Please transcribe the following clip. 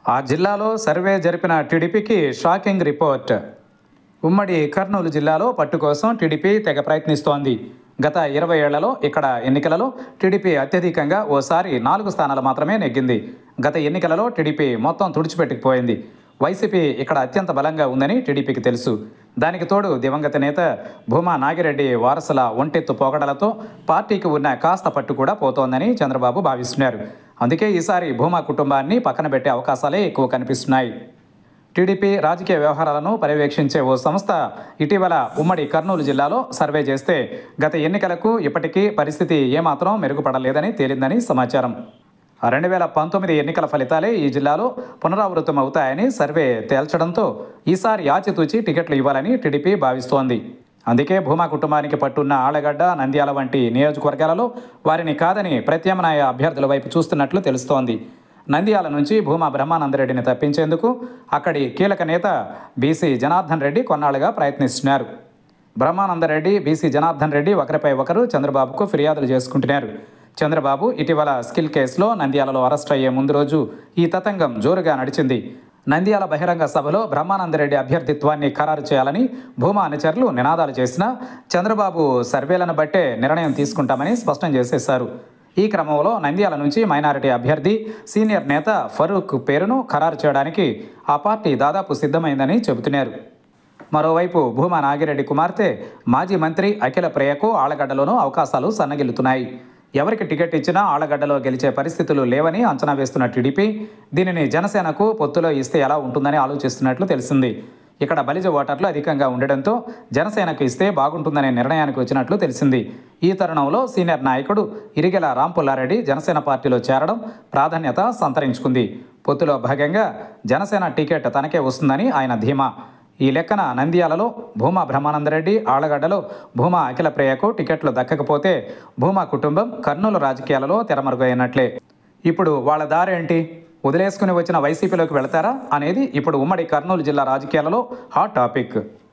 ఆ జిల్లాలో సర్వే జరిపిన టీడీపీకి షాకింగ్ రిపోర్ట్ ఉమ్మడి కర్నూలు జిల్లాలో పట్టు కోసం టీడీపీ తెగ ప్రయత్నిస్తోంది గత ఇరవై ఏళ్లలో ఇక్కడ ఎన్నికలలో టీడీపీ అత్యధికంగా ఓసారి నాలుగు స్థానాలు మాత్రమే నెగ్గింది గత ఎన్నికలలో టీడీపీ మొత్తం తుడిచిపెట్టుకుపోయింది వైసీపీ ఇక్కడ అత్యంత బలంగా ఉందని టీడీపీకి తెలుసు దానికి తోడు దివంగత నేత భూమా నాగిరెడ్డి వారసుల ఒంటెత్తు పోకడలతో పార్టీకి ఉన్న కాస్త పట్టు కూడా పోతోందని చంద్రబాబు భావిస్తున్నారు అందుకే ఈసారి భూమా కుటుంబాన్ని పక్కన పెట్టే అవకాశాలే ఎక్కువ కనిపిస్తున్నాయి టీడీపీ రాజకీయ వ్యవహారాలను పర్యవేక్షించే ఓ సంస్థ ఇటీవల ఉమ్మడి కర్నూలు జిల్లాలో సర్వే చేస్తే గత ఎన్నికలకు ఇప్పటికీ పరిస్థితి ఏమాత్రం మెరుగుపడలేదని తేలిందని సమాచారం రెండు వేల పంతొమ్మిది ఎన్నికల ఫలితాలే ఈ జిల్లాలో పునరావృతం అవుతాయని సర్వే తేల్చడంతో ఈసారి ఆచితూచి టికెట్లు ఇవ్వాలని టీడీపీ భావిస్తోంది అందుకే భూమా కుటుంబానికి పట్టున్న ఆళ్లగడ్డ నంద్యాల వంటి నియోజకవర్గాలలో వారిని కాదని ప్రత్యామ్నాయ అభ్యర్థుల వైపు చూస్తున్నట్లు తెలుస్తోంది నంద్యాల నుంచి భూమా బ్రహ్మానందరెడ్డిని తప్పించేందుకు అక్కడి కీలక నేత బీసీ జనార్దన్ రెడ్డి కొన్నాళ్లుగా ప్రయత్నిస్తున్నారు బ్రహ్మానందరెడ్డి బీసీ జనార్దన్ రెడ్డి ఒకరిపై ఒకరు చంద్రబాబుకు ఫిర్యాదులు చేసుకుంటున్నారు చంద్రబాబు ఇటీవల స్కిల్ కేసులో నంద్యాలలో అరెస్ట్ అయ్యే ముందు రోజు ఈ తతంగం జోరుగా నడిచింది నంద్యాల బహిరంగ సభలో బ్రహ్మానందరెడ్డి అభ్యర్థిత్వాన్ని ఖరారు చేయాలని భూమా అనుచరులు నినాదాలు చేసినా చంద్రబాబు సర్వేలను బట్టే నిర్ణయం తీసుకుంటామని స్పష్టం చేసేశారు ఈ క్రమంలో నంద్యాల నుంచి మైనారిటీ అభ్యర్థి సీనియర్ నేత ఫరూక్ పేరును ఖరారు చేయడానికి ఆ పార్టీ దాదాపు సిద్ధమైందని చెబుతున్నారు మరోవైపు భూమా నాగిరెడ్డి కుమార్తె మాజీ మంత్రి అఖిల ప్రియకు ఆళ్లగడ్డలోనూ అవకాశాలు సన్నగిల్లుతున్నాయి ఎవరికి టికెట్ ఇచ్చినా ఆళ్లగడ్డలో గెలిచే పరిస్థితులు లేవని అంచనా వేస్తున్న టీడీపీ దీనిని జనసేనకు పొత్తులో ఇస్తే ఎలా ఉంటుందని ఆలోచిస్తున్నట్లు తెలిసింది ఇక్కడ బలిజ ఓటర్లు అధికంగా ఉండడంతో జనసేనకు ఇస్తే బాగుంటుందనే నిర్ణయానికి వచ్చినట్లు తెలిసింది ఈ తరుణంలో సీనియర్ నాయకుడు ఇరిగెల రాంపుల్లారెడ్డి జనసేన పార్టీలో చేరడం ప్రాధాన్యత సంతరించుకుంది పొత్తులో భాగంగా జనసేన టికెట్ తనకే వస్తుందని ఆయన ధీమా ఈ లెక్కన నంద్యాలలో భూమా బ్రహ్మానందరెడ్డి ఆళ్లగడ్డలో భూమా అఖిల ప్రియకు టికెట్లు దక్కకపోతే భూమా కుటుంబం కర్నూలు రాజకీయాలలో తెరమరుగైనట్లే ఇప్పుడు వాళ్ళ దారేంటి వదిలేసుకుని వచ్చిన వైసీపీలోకి వెళతారా అనేది ఇప్పుడు ఉమ్మడి కర్నూలు జిల్లా రాజకీయాలలో హాట్ టాపిక్